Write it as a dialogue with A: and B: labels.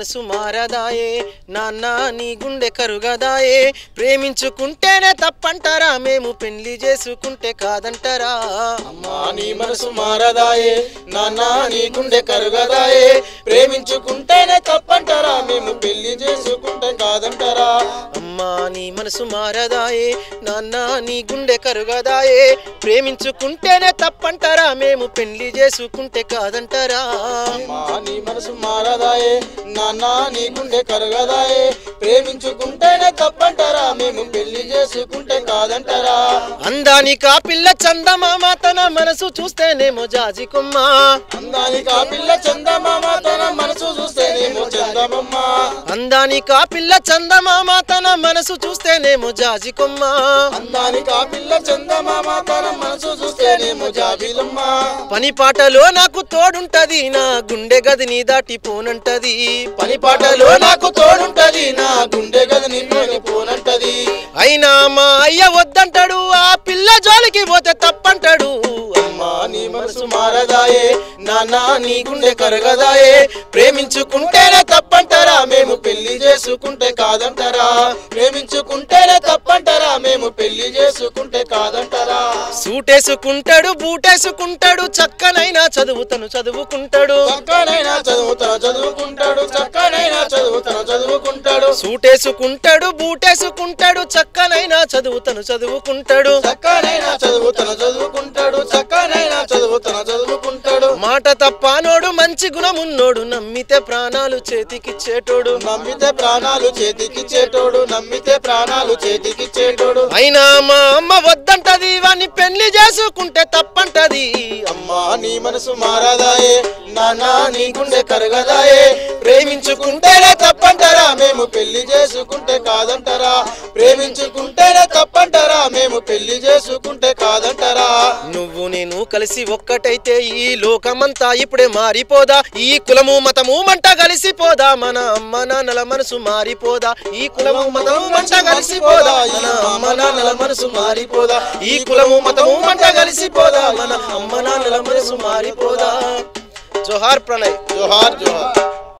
A: మనసు మారదాయే నాన్న నీ గుండె కరుగదాయే ప్రేమించుకుంటేనే తప్పంటారా మేము పెళ్లి చేసుకుంటే కాదంటారా
B: అమ్మా నీ మనసు మారదాయే నాన్న నీ గుండె కరుగదాయే ప్రేమించుకుంటేనే తప్పంటారా మేము పెళ్లి చేసుకుంటే కాదంటారా
A: అమ్మా నీ మనసు మారదాయే నాన్న నీ గుండె కరుగదాయే ప్రేమించుకుంటేనే తప్పంటారా మేము పెళ్లి చేసుకుంటే కాదంటారా
B: అమ్మా నీ మనసు మారదాయే నాన్న నీ గుండె కరుగదాయే ప్రేమించుకుంటేనే తప్పంటారా మేము పెళ్లి చేసుకుంటే కాదంటారా
A: అందానికి ఆ పిల్ల చందమామ తన మనసు చూస్తేనేమో జాజి కొమ్మ
B: అందానికి ఆ పిల్ల చందమామ తన మనసు చూస్తేనేమో చందమమ్మ
A: అందానికి ఆ పిల్ల చందమామ తన మనసు చూస్తేనేమో జాజి కొమ్మ
B: అందానికి ఆ పిల్ల చందమామ తన మనసు చూస్తేనేమో జాబిలమ్మ
A: పని పాటలో నాకు తోడుంటది నా గుండె గదిని దాటిపోనంటది
B: పని పాటలో నాకు తోడుంటది నా గుండె గదని పోని పోనంటది
A: అయినా మా అయ్య వద్దంటాడు ఆ పిల్ల జోలికి పోతే తప్పంటాడు
B: అమ్మా నీ మనసు మారదాయే నాన్న నీ గుండె కరగదాయే ప్రేమించుకుంటేనే తప్పంటారా మేము పెళ్లి చేసుకుంటే కాదంటారా ప్రేమించుకుంటేనే తప్పంటారా మేము పెళ్లి చేసుకుంటే కాదంటారా
A: సూటేసుకుంటాడు బూటేసుకుంటాడు చక్కనైనా చదువుతను చదువుకుంటాడు
B: చక్కనైనా చదువుతాను చదువుకుంటాడు చక్కనైనా చదువుతాను చదువుకుంటాడు
A: సూటేసుకుంటాడు బూటేసుకుంటాడు చక్కనైనా చదువుతను చదువుకుంటాడు
B: చక్కనైనా చదువుతాను చదువుకుంటాడు చక్కనైనా చదువుతాను చదువుకుంటాడు
A: మాట తప్పానోడు మంచి గుణమున్నోడు నమ్మితే ప్రాణాలు చేతికిచ్చేటోడు
B: నమ్మితే ప్రాణాలు చేతికిచ్చేటోడు నమ్మితే ప్రాణాలు చేతికిచ్చేటోడు
A: అయినా మా అమ్మ వద్దంటది వాణ్ణి పెళ్లి చేసుకుంటే తప్పంటది
B: అమ్మా నీ మనసు మారదాయే నాన్న నీ గుండె కరగదాయే ప్రేమించుకుంటేనే తప్పంటారా మేము పెళ్లి చేసుకుంటే కాదంటారా ప్రేమించుకుంటేనే తప్పంటారా మేము పెళ్లి చేసుకుంటే కాదంటారా
A: నువ్వు నేను కలిసి ఒక్కటైతే ఈ లోకమంతా ఇప్పుడే మారిపోదా ఈ కులము మతము మంట కలిసిపోదా మన అమ్మ నాన్నల మనసు మారిపోదా ఈ కులము మతము మంట కలిసిపోదా మన అమ్మ నాన్నల మనసు మారిపోదా ఈ కులము మతము మంట కలిసిపోదా మన అమ్మ నాన్నల మనసు మారిపోదా జోహార్ ప్రణయ్
B: జోహార్ జోహార్